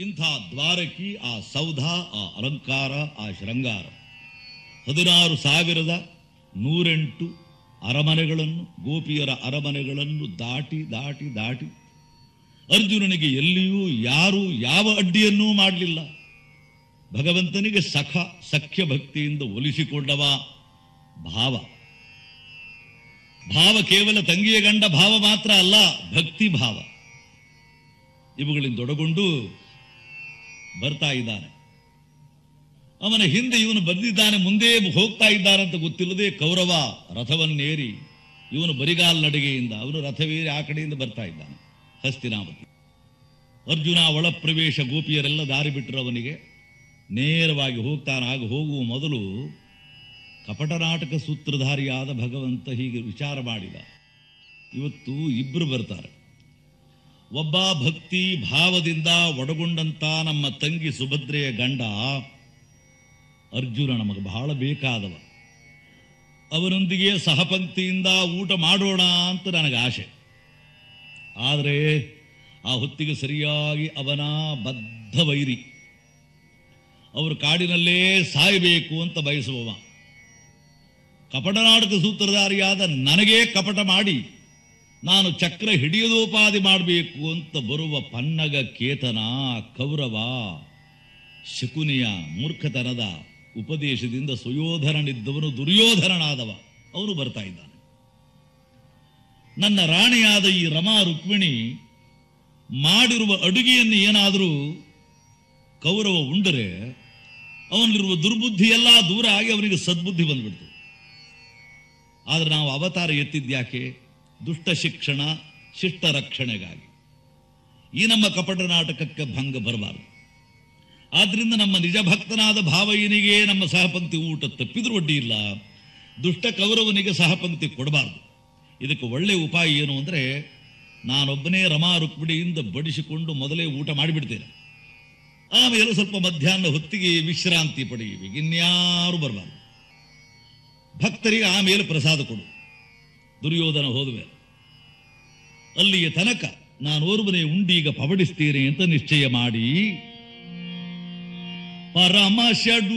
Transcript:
ಇಂಥ ದ್ವಾರಕಿ ಆ ಸೌಧ ಆ ಅಲಂಕಾರ ಆ ಶೃಂಗಾರ ಹದಿನಾರು ಸಾವಿರದ ನೂರೆಂಟು ಅರಮನೆಗಳನ್ನು ಗೋಪಿಯರ ಅರಮನೆಗಳನ್ನು ದಾಟಿ ದಾಟಿ ದಾಟಿ ಅರ್ಜುನನಿಗೆ ಎಲ್ಲಿಯೂ ಯಾರೂ ಯಾವ ಅಡ್ಡಿಯನ್ನೂ ಮಾಡಲಿಲ್ಲ ಭಗವಂತನಿಗೆ ಸಖ ಸಖ್ಯ ಭಕ್ತಿಯಿಂದ ಒಲಿಸಿಕೊಂಡವ ಭಾವ ಭಾವ ಕೇವಲ ತಂಗಿಯ ಗಂಡ ಭಾವ ಮಾತ್ರ ಅಲ್ಲ ಭಕ್ತಿ ಭಾವ ಇವುಗಳಿಂದೊಡಗೊಂಡು ಬರ್ತಾ ಇದ್ದಾನೆ ಅವನ ಹಿಂದೆ ಇವನು ಬಂದಿದ್ದಾನೆ ಮುಂದೆ ಹೋಗ್ತಾ ಇದ್ದಾನಂತ ಗೊತ್ತಿಲ್ಲದೆ ಕೌರವ ರಥವನ್ನೇರಿ ಇವನು ಬರಿಗಾಲ್ ನಡಿಗೆಯಿಂದ ಅವನು ರಥವೇರಿ ಆ ಕಡೆಯಿಂದ ಬರ್ತಾ ಇದ್ದಾನೆ ಹಸ್ತಿನಾವತಿ ಅರ್ಜುನ ಒಳಪ್ರವೇಶ ಗೋಪಿಯರೆಲ್ಲ ದಾರಿ ಬಿಟ್ಟರು ಅವನಿಗೆ ನೇರವಾಗಿ ಹೋಗ್ತಾನೆ ಆಗ ಹೋಗುವ ಮೊದಲು ಕಪಟನಾಟಕ ಸೂತ್ರಧಾರಿಯಾದ ಭಗವಂತ ಹೀಗೆ ವಿಚಾರ ಮಾಡಿದ ಇವತ್ತು ಇಬ್ಬರು ಬರ್ತಾರೆ ಒಬ್ಬ ಭಕ್ತಿ ಭಾವದಿಂದ ಒಡಗೊಂಡಂತ ನಮ್ಮ ತಂಗಿ ಸುಭದ್ರೆಯ ಗಂಡ ಅರ್ಜುನ ನಮಗೆ ಬಹಳ ಬೇಕಾದವ ಅವರೊಂದಿಗೆ ಸಹಪಂಕ್ತಿಯಿಂದ ಊಟ ಮಾಡೋಣ ಅಂತ ನನಗೆ ಆಸೆ ಆದರೆ ಆ ಹೊತ್ತಿಗೆ ಸರಿಯಾಗಿ ಅವನ ಬದ್ಧ ವೈರಿ ಅವರು ಕಾಡಿನಲ್ಲೇ ಸಾಯಬೇಕು ಅಂತ ಬಯಸುವವ ಕಪಟನಾಟಕ ಸೂತ್ರಧಾರಿಯಾದ ನನಗೇ ಕಪಟ ಮಾಡಿ ನಾನು ಚಕ್ರ ಹಿಡಿಯದೋಪಾದಿ ಮಾಡಬೇಕು ಅಂತ ಬರುವ ಪನ್ನಗ ಕೇತನ ಕೌರವ ಶಕುನಿಯ ಮೂರ್ಖತನದ ಉಪದೇಶದಿಂದ ಸುಯೋಧನನಿದ್ದವನು ದುರ್ಯೋಧನನಾದವ ಅವನು ಬರ್ತಾ ಇದ್ದಾನೆ ನನ್ನ ರಾಣಿಯಾದ ಈ ರಮಾ ರುಕ್ಮಿಣಿ ಮಾಡಿರುವ ಅಡುಗೆಯನ್ನು ಏನಾದರೂ ಕೌರವ ಉಂಡರೆ ಅವನಲ್ಲಿರುವ ದುರ್ಬುದ್ಧಿ ಎಲ್ಲ ದೂರ ಆಗಿ ಅವನಿಗೆ ಸದ್ಬುದ್ಧಿ ಬಂದ್ಬಿಡ್ತು ಆದ್ರೆ ನಾವು ಅವತಾರ ಎತ್ತಿದ್ಯಾಕೆ ದುಷ್ಟ ಶಿಕ್ಷಣ ಶಿಷ್ಟ ರಕ್ಷಣೆಗಾಗಿ ಈ ನಮ್ಮ ಕಪಟ ನಾಟಕಕ್ಕೆ ಭಂಗ ಬರಬಾರದು ಆದ್ರಿಂದ ನಮ್ಮ ನಿಜ ಭಕ್ತನಾದ ಭಾವಯ್ಯನಿಗೆ ನಮ್ಮ ಸಹಪಂಕ್ತಿ ಊಟ ತಪ್ಪಿದ್ರೂ ಅಡ್ಡಿ ಇಲ್ಲ ದುಷ್ಟ ಕೌರವನಿಗೆ ಸಹಪಂಕ್ತಿ ಕೊಡಬಾರದು ಇದಕ್ಕೆ ಒಳ್ಳೆ ಉಪಾಯ ಏನು ಅಂದರೆ ನಾನೊಬ್ಬನೇ ರಮಾ ರುಕ್ಮಿಣಿಯಿಂದ ಬಡಿಸಿಕೊಂಡು ಮೊದಲೇ ಊಟ ಮಾಡಿಬಿಡ್ತೇನೆ ಆಮೇಲೆ ಸ್ವಲ್ಪ ಮಧ್ಯಾಹ್ನ ಹೊತ್ತಿಗೆ ವಿಶ್ರಾಂತಿ ಪಡೆಯುವೆ ಇನ್ಯಾರು ಬರಬಾರ್ದು ಭಕ್ತರಿಗೆ ಆಮೇಲೆ ಪ್ರಸಾದ ಕೊಡು ದುರ್ಯೋಧನ ಹೋದುವೆ ಅಲ್ಲಿಯ ತನಕ ನಾನೋರ್ವನೇ ಉಂಡೀಗ ಪವಡಿಸ್ತೇನೆ ಅಂತ ನಿಶ್ಚಯ ಮಾಡಿ ಪರಮ ಷಡು